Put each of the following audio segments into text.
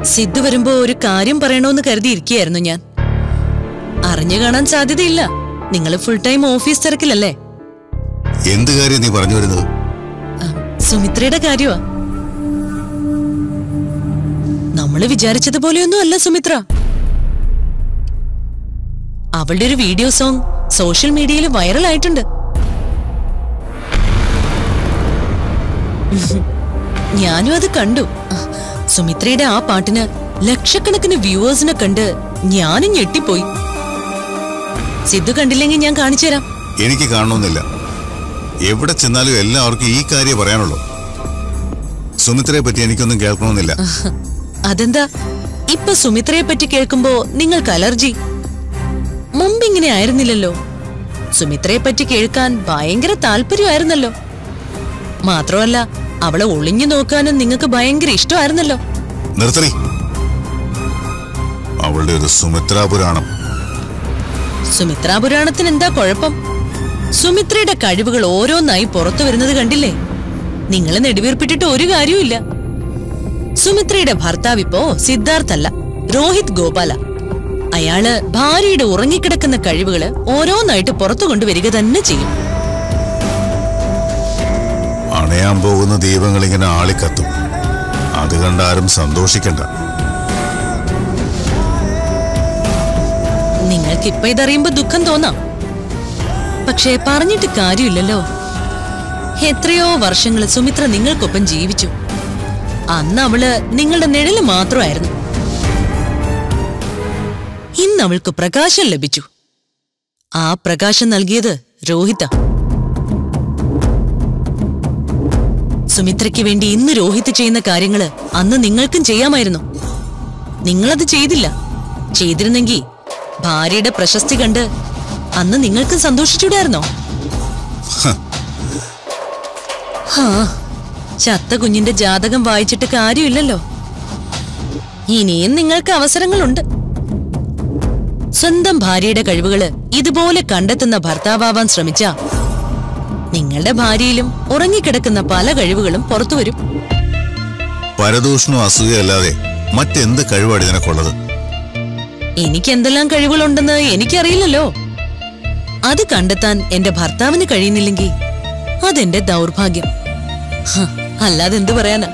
സിദ്ധു വരുമ്പോ ഒരു കാര്യം പറയണോന്ന് കരുതിയിരിക്കുകയായിരുന്നു ഞാൻ അറിഞ്ഞു കാണാൻ സാധ്യതയില്ല നിങ്ങൾ ഫുൾ ടൈം ഓഫീസ് തിരക്കിലല്ലേ എന്ത് കാര്യം നീ പറഞ്ഞു വരുന്നത് ആ, സുമിത്രയുടെ കാര്യമാ നമ്മള് വിചാരിച്ചതുപോലെയൊന്നും അല്ല സുമിത്ര അവളുടെ ഒരു വീഡിയോ സോങ് സോഷ്യൽ മീഡിയയിൽ വൈറലായിട്ടുണ്ട് ഞാനും അത് കണ്ടു ആ, സുമിത്രയുടെ ആ പാട്ടിന് ലക്ഷക്കണക്കിന് വ്യൂവേഴ്സിനെ കണ്ട് ഞാനും ഞെട്ടിപ്പോയി സിദ്ധു കണ്ടില്ലെങ്കിൽ ഞാൻ കാണിച്ചു തരാം എനിക്ക് കാണണമെന്നില്ല എവിടെ ചെന്നാലും എല്ലാവർക്കും ഈ കാര്യം പറയാനുള്ളൂ സുമിത്രയെ പറ്റി എനിക്കൊന്നും കേൾക്കണമെന്നില്ല അതെന്താ ഇപ്പൊ സുമിത്രയെ പറ്റി കേൾക്കുമ്പോ നിങ്ങൾക്ക് അലർജി മുമ്പ് ഇങ്ങനെ ആയിരുന്നില്ലല്ലോ സുമിത്രയെ പറ്റി കേൾക്കാൻ ഭയങ്കര താല്പര്യമായിരുന്നല്ലോ മാത്രമല്ല അവളെ ഒളിഞ്ഞു നോക്കാനും നിങ്ങൾക്ക് ഭയങ്കര ഇഷ്ടമായിരുന്നല്ലോ നിർത്തറി അവളുടെ ഒരു സുമിത്രാ പുരാണം സുമിത്രാ പുരാണത്തിന് എന്താ കുഴപ്പം സുമിത്രയുടെ കഴിവുകൾ ഓരോന്നായി പുറത്തു വരുന്നത് കണ്ടില്ലേ നിങ്ങൾ നെടുവീർപ്പിട്ടിട്ട് ഒരു കാര്യവുമില്ല സുമിത്രയുടെ ഭർത്താവ് ഇപ്പോ സിദ്ധാർത്ഥല്ല രോഹിത് ഗോപാല അയാള് ഭാര്യയുടെ ഉറങ്ങിക്കിടക്കുന്ന കഴിവുകള് ഓരോന്നായിട്ട് പുറത്തു കൊണ്ടുവരിക തന്നെ ചെയ്യും അണയാൻ പോകുന്ന ദീപങ്ങൾ ഇങ്ങനെ ആളിക്കത്തും അത് കണ്ട് ആരും സന്തോഷിക്കണ്ട നിങ്ങൾക്ക് ഇപ്പൊ ഇതറിയുമ്പോ ദുഃഖം തോന്നാം പക്ഷേ പറഞ്ഞിട്ട് കാര്യമില്ലല്ലോ എത്രയോ വർഷങ്ങൾ സുമിത്ര നിങ്ങൾക്കൊപ്പം ജീവിച്ചു അന്ന് അവള് നിങ്ങളുടെ നിഴല് മാത്രമായിരുന്നു ഇന്ന് അവൾക്ക് പ്രകാശം ലഭിച്ചു ആ പ്രകാശം നൽകിയത് രോഹിത സുമിത്രയ്ക്ക് വേണ്ടി ഇന്ന് രോഹിത് ചെയ്യുന്ന കാര്യങ്ങള് അന്ന് നിങ്ങൾക്കും ചെയ്യാമായിരുന്നു നിങ്ങളത് ചെയ്തില്ല ചെയ്തിരുന്നെങ്കിൽ ഭാര്യയുടെ പ്രശസ്തി കണ്ട് അന്ന് നിങ്ങൾക്കും സന്തോഷിച്ചൂടായിരുന്നോ ഹാ ചത്ത കുഞ്ഞിന്റെ ജാതകം വായിച്ചിട്ട് കാര്യമില്ലല്ലോ ഇനിയും നിങ്ങൾക്ക് അവസരങ്ങളുണ്ട് സ്വന്തം ഭാര്യയുടെ കഴിവുകള് ഇതുപോലെ കണ്ടെത്തുന്ന ഭർത്താവാൻ ശ്രമിച്ച നിങ്ങളുടെ ഭാര്യയിലും ഉറങ്ങിക്കിടക്കുന്ന പല കഴിവുകളും പുറത്തുവരും പരദൂഷണോ അസൂയല്ലാതെ മറ്റെന്ത് കഴിവാണ് ഇതിനൊക്കെയുള്ളത് എനിക്ക് എന്തെല്ലാം കഴിവുകളുണ്ടെന്ന് എനിക്കറിയില്ലല്ലോ അത് കണ്ടെത്താൻ എന്റെ ഭർത്താവിന് കഴിയുന്നില്ലെങ്കിൽ അതെന്റെ ദൗർഭാഗ്യം ഹ, അല്ലാതെ എന്തു പറയാനാ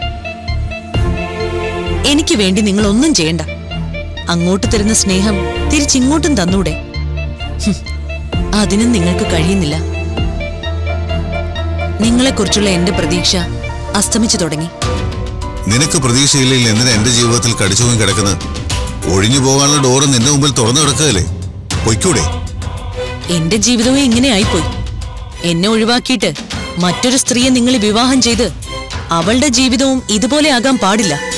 എനിക്ക് വേണ്ടി നിങ്ങൾ ഒന്നും ചെയ്യണ്ട അങ്ങോട്ട് തരുന്ന സ്നേഹം തിരിച്ചിങ്ങോട്ടും തന്നൂടെ ഹും, അതിനും നിങ്ങൾക്ക് കഴിയുന്നില്ല നിങ്ങളെക്കുറിച്ചുള്ള എന്റെ പ്രതീക്ഷ അസ്തമിച്ചു തുടങ്ങി നിനക്ക് പ്രതീക്ഷയില്ലെങ്കിൽ എന്തിനാ എന്റെ ജീവിതത്തിൽ കടിച്ചുപോയി കിടക്കുന്നത് ഒഴിഞ്ഞു പോകാനുള്ള ഡോറ് നിന്റെ മുമ്പിൽ തുറന്നു കിടക്കുകയല്ലേ പൊയ്ക്കൂടെ എന്റെ ജീവിതവും ഇങ്ങനെ ആയിപ്പോയി എന്നെ ഒഴിവാക്കിയിട്ട് മറ്റൊരു സ്ത്രീയെ നിങ്ങൾ വിവാഹം ചെയ്ത് അവളുടെ ജീവിതവും ഇതുപോലെ ആകാൻ പാടില്ല